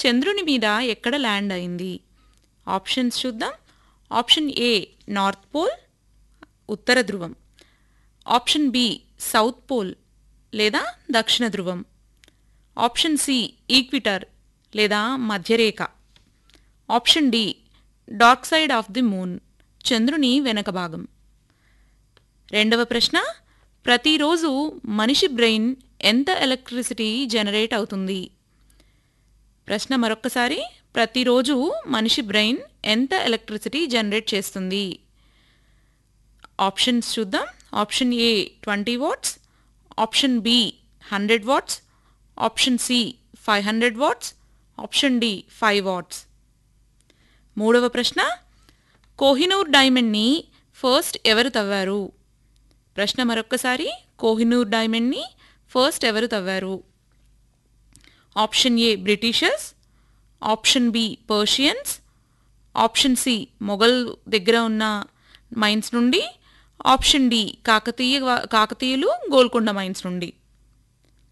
చంద్రుని మీద ఎక్కడ ల్యాండ్ అయింది ఆప్షన్స్ చూద్దాం ఆప్షన్ ఏ నార్త్ పోల్ ఉత్తర ధ్రువం ఆప్షన్ బి సౌత్ పోల్ లేదా దక్షిణ ధ్రువం ఆప్షన్ సి ఈక్విటర్ లేదా మధ్యరేఖ option D dark side of the moon చంద్రుని వెనక భాగం రెండవ ప్రశ్న ప్రతిరోజు మనిషి బ్రెయిన్ ఎంత ఎలక్ట్రిసిటీ జనరేట్ అవుతుంది ప్రశ్న మరొక్కసారి ప్రతిరోజు మనిషి బ్రెయిన్ ఎంత ఎలక్ట్రిసిటీ జనరేట్ చేస్తుంది ఆప్షన్స్ చూద్దాం option A twenty watts option B hundred watts option C five hundred watts option D five watts మూడవ ప్రశ్న కోహినూర్ డైమండ్ని ఫస్ట్ ఎవరు తవ్వారు ప్రశ్న మరొక్కసారి కోహినూర్ డైమండ్ని ఫస్ట్ ఎవరు తవ్వారు option A Britishers option B Persians option C Mughal దగ్గర ఉన్న మైన్స్ నుండి ఆప్షన్ డి కాకతీయ కాకతీయులు గోల్కొండ మైన్స్ నుండి